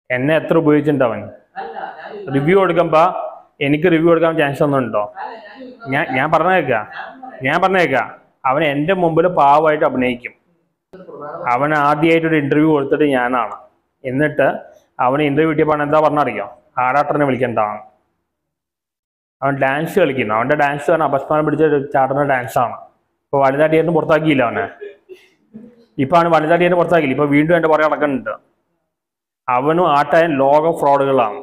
എന്നെ എത്ര ഉപയോഗിച്ചിട്ടുണ്ട് അവൻ അല്ല ഞാൻ ചോദിക്കുന്നത് റിവ്യൂ കൊടുക്കുമ്പോ എനിക്ക് റിവ്യൂ കൊടുക്കാൻ ചാൻസ് ഒന്നും ഉണ്ടോ അല്ല ഞാൻ ചോദിക്കുന്നത് ഞാൻ ഞാൻ പറഞ്ഞേക്കാ ഞാൻ പറയാം. ഞാൻ പറഞ്ഞേക്കാ അവൻ എൻ്റെ മുമ്പിൽ പാവമായിട്ട് അഭിനയിക്കും അവൻ ആദ്യമായിട്ട് ഒരു ഇന്റർവ്യൂ കൊടുത്തിട്ട് ഞാനാണ് എന്നിട്ട് അവന് ഇന്റർവ്യൂ കിട്ടിയപ്പോൾ അവൻ എന്താ പറഞ്ഞറിയോ ആറാട്ടനെ വിളിക്കണ്ടാണ് അവൻ ഡാൻസ് കളിക്കുന്നു അവന്റെ ഡാൻസ് പറഞ്ഞാൽ അപസ്മാനം പിടിച്ച ഒരു ചാടുന്ന ഡാൻസാണ് ഇപ്പൊ വനിതാ തിയേറ്ററിന് പുറത്താക്കിയില്ല അവനെ ഇപ്പൊ അവന് വനിതാ തിയേറ്റർ പുറത്താക്കിയില്ല ഇപ്പൊ വീണ്ടും എന്റെ പുറകെ നടക്കുന്നുണ്ട് അവനും ആട്ടായൻ ലോക ഫ്രോഡുകളാണ്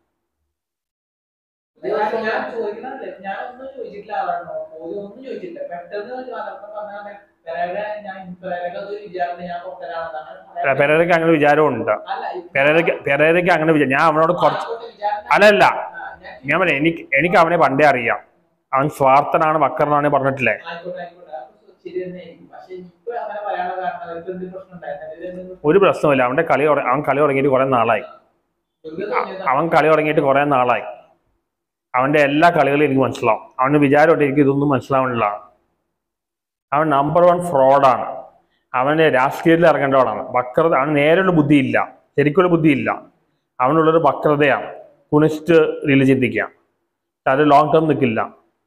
ഞാൻ ഞാൻ ചോദിക്കണല്ലേ ഞാൻ ഒന്നും ചോദിച്ചിട്ടില്ല ആളാണോ പോയി ഒന്നും ചോദിച്ചിട്ടില്ല പെട്ടെന്ന് ഒരു വന്നപ്പോ പറഞ്ഞാൽ പെരേര ഞാൻ പെരേരക്ക് അത് വിചാരം ഞാൻ പൊട്ടനാണെന്നാണ് പെരേരയ്ക്ക് അങ്ങനെ വിചാരമുണ്ട് അല്ല ഇപ്പൊ പെരേരയ്ക്ക് പെരേരയ്ക്ക് അങ്ങനെ വിചാരം ഞാൻ അവനോട് കുറച്ച് ആൾക്കാരുടെ വിചാരം അല്ലല്ല ആ, ഞാൻ ഞാൻ പറയാം എനിക്ക് എനിക്ക് അവനെ പണ്ടേ അറിയാം അവൻ സ്വാർത്ഥനാണ് വക്കറിനാണ് പറഞ്ഞിട്ടില്ലേ ആയിക്കോട്ടെ ആയിക്കോട്ടെ അപ്പൊ ശരി തന്നെയായിരിക്കും പക്ഷെ ഇപ്പൊ അങ്ങനെ പറയാനുള്ള കാരണം അവർക്ക് എന്ത് പ്രശ്നം ഉണ്ടായിരുന്നു ഒരു പ്രശ്നമില്ല അവന്റെ കളി തുട- അവൻ കളി തുടങ്ങിയിട്ട് കുറെ നാളായി അവൻ കളി തുടങ്ങിയിട്ട് കുറെ നാളായി അവന്റെ എല്ലാ കളികളും എനിക്ക് മനസ്സിലാവും അവന് വിചാരമുണ്ട് എനിക്ക് ഇതൊന്നും മനസ്സിലാവണില്ല അവൻ നമ്പർ വൺ ഫ്രോഡാണ് അവന് രാഷ്ട്രീയത്തിൽ ഇറങ്ങേണ്ടവനാണ് വക്രത അവന് നേരെയുള്ള ബുദ്ധിയില്ല ശരിക്കുള്ള ബുദ്ധിയില്ല അവനുള്ളൊരു വക്രതയാണ് കുണിസ്റ്റ് രീതിയിൽ ചിന്തിക്കാം അത് ലോങ് ടേം നിൽക്കില്ല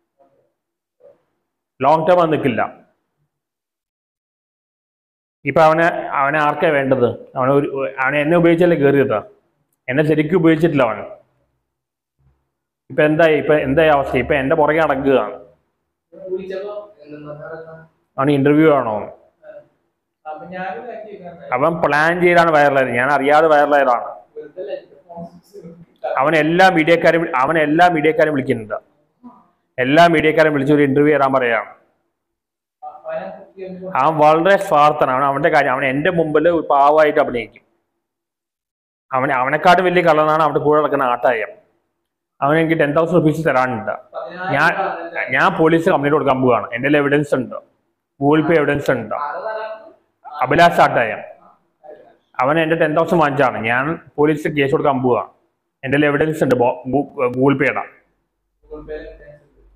ലോങ് ടേം അത് നിൽക്കില്ല ഇപ്പൊ അവനെ അവനെ ആർക്കാ വേണ്ടത് അവനെ ഒരു അവനെ എന്നെ ഉപയോഗിച്ചല്ലേ കയറിയത് എന്നെ ശരിക്കും ഉപയോഗിച്ചിട്ടില്ല അവൻ ഇപ്പൊ എന്തായി ഇപ്പൊ എന്തായി അവസ്ഥ ഇപ്പൊ എന്റെ പുറകെ അടക്കുകയാണ് വിളിച്ചപ്പോ അവന് ഇന്റർവ്യൂ ആണോ അപ്പൊ ഞാനും കാര്യം ചോദിക്കാൻ അവൻ പ്ലാൻ ചെയ്താണ് വൈറലായത് ഞാൻ അറിയാതെ വൈറലായതാണ് വെറുതെ അല്ല, ഇത് phone കിട്ടാ- അവൻ എല്ലാ മീഡിയക്കാരും അവൻ എല്ലാ മീഡിയക്കാരും വിളിക്കുന്നുണ്ട് എല്ലാ മീഡിയക്കാരും വിളിച്ച് ഒരു ഇന്റർവ്യൂ തരാൻ പറയാണ് അവനെ കുത്തി ഒന്ന് അവൻ വളരെ സ്വാർത്ഥനാണ് അവന്റെ കാര്യം അവൻ എന്റെ മുമ്പിൽ പാവമായിട്ട് അഭിനയിക്കും അവൻ അവനെക്കാട്ടും വലിയ കള്ളനാണ് അവന്റെ കൂടെ നടക്കുന്ന ആട്ടായം അവൻ എനിക്ക് ടെൻ തൗസൻഡ് റുപ്പീസ് തരാനുണ്ട് പതിനായിരം ഞാൻ പറഞ്ഞിട്ട് ഞാൻ പോലീസ് കംപ്ലൈന്റ് കൊടുക്കാൻ പോവാണ് എന്റെ എവിഡൻസ് ഉണ്ട് ഗൂഗിൾ പേ എവിഡൻസ് ഉണ്ട് ആറ് തരാം. അഭിലാഷ് ആട്ടായം അവൻ എന്റെ ടെൻ തൗസൻഡ് വാങ്ങിച്ചാണ് ഞാൻ പോലീസ് കേസ് കൊടുക്കാൻ പോവാ എന്റെ എവിഡൻസ് ഉണ്ട് ബോ- ഗൂ- ഗൂഗിൾ പേയുടെ Google Pay ല് ഉണ്ട്.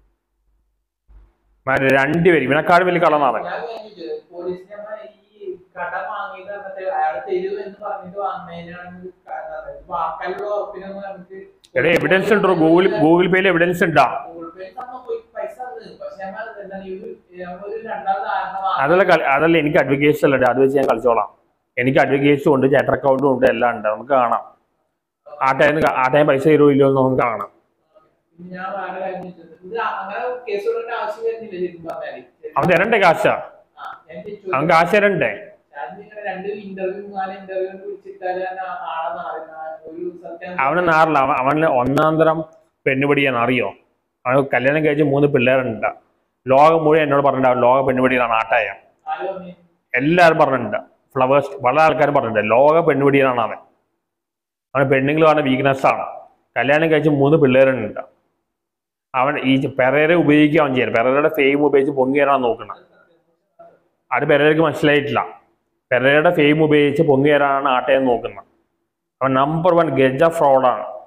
രണ്ടുപേരും ഇവനെക്കാട് വലിയ കള്ളനാണ് ഞാൻ ചോദിച്ചത്, പോലീസിനെ നമ്മ ഈ കടം വാങ്ങിയിട്ട് എന്നിട്ട് അയാൾ തരൂ എന്ന് പറഞ്ഞിട്ട് വാങ്ങുന്നതിനാണ് ഇത് കാരണം. ഇപ്പൊ ആൾക്കാരുടെ ഉറപ്പിനൊന്നും നമുക്ക് എവിടെ എവിഡൻസ് ഉണ്ടോ ഗൂഗിൾ ഗൂഗിൾ പേയിൽ എവിഡൻസ് ഉണ്ടാ ഗൂഗിൾ പേ നമ്മൾ പോയി പൈസ തന്നു. പക്ഷെ നമ്മൾ എന്താണ് ഈ ഒരു നമ്മളൊരു രണ്ടാമത് ധാരണ വാങ്ങി അതല്ല കളി- അതല്ല എനിക്ക് അഡ്വക്കേറ്റ്സ് അല്ലേ അത് വെച്ച് ഞാൻ കളിച്ചോളാം എനിക്ക് അഡ്വക്കേറ്റ്സും ഉണ്ട് ചേട്ടർ അക്കൗണ്ടും ഉണ്ട് എല്ലാം ഉണ്ട് നമുക്ക് കാണാം ആട്ടയം ആട്ടയം പൈസ തരുമോ ഇല്ലയോ എന്ന് നമുക്ക് കാണാം പിന്നെ ഞാൻ വേറെ കാര്യം ചോദിച്ചത് ഇത് അങ്ങനെ കേസ് കൊടുക്കേണ്ട ആവശ്യം വരുന്നില്ല ശരിക്കും പറഞ്ഞാല് അവൻ തരണ്ടേ കാശാ ആ, ഞാൻ ചോദിച്ചു. അവൻ കാശ് തരണ്ടേ ഞാൻ ഇങ്ങനെ രണ്ട് ഇന്റർവ്യൂ നാല് ഇന്റർവ്യൂ വിളിച്ചിട്ടാല് ആളെ നാളെ ഒരു സത്യം അവന് നാറില്ല അവൻ അവന് ഒന്നാം തരം പെണ്ണുപിടിയാണ് അറിയോ അവന് കല്യാണം കഴിച്ച് മൂന്ന് പിള്ളേരുണ്ട് ലോകം മുഴുവൻ എന്നോട് പറഞ്ഞിട്ടുണ്ട് അവൻ ലോക പെണ്ണുപിടിയാണ് ആട്ടായം ആരോ പറഞ്ഞു എല്ലാവരും പറഞ്ഞിട്ടുണ്ട് ഫ്ലവേഴ്സ് പല ആൾക്കാരും പറഞ്ഞിട്ടുണ്ട് ലോക പെണ്ണുപിടിയാണ് അവൻ അവന് പെണ്ണുങ്ങൾ പറഞ്ഞ വീക്ക്നെസ് ആണ് കല്യാണം കഴിച്ച് മൂന്ന് പിള്ളേരുണ്ട് അവൻ ഈ പെരേരെ ഉപയോഗിക്കുക അവൻ ചെയ്യണം പെരേരയുടെ ഫെയിം ഉപയോഗിച്ച് പൊങ്ങി വരാൻ നോക്കണം അത് പെരേരക്ക് മനസ്സിലായിട്ടില്ല പെരേരയുടെ ഫെയിം ഉപയോഗിച്ച് പൊങ്ങി വരാനാണ് ആട്ടയം നോക്കുന്നത് അവൻ നമ്പർ വൺ ഗജ ഫ്രോഡാണ്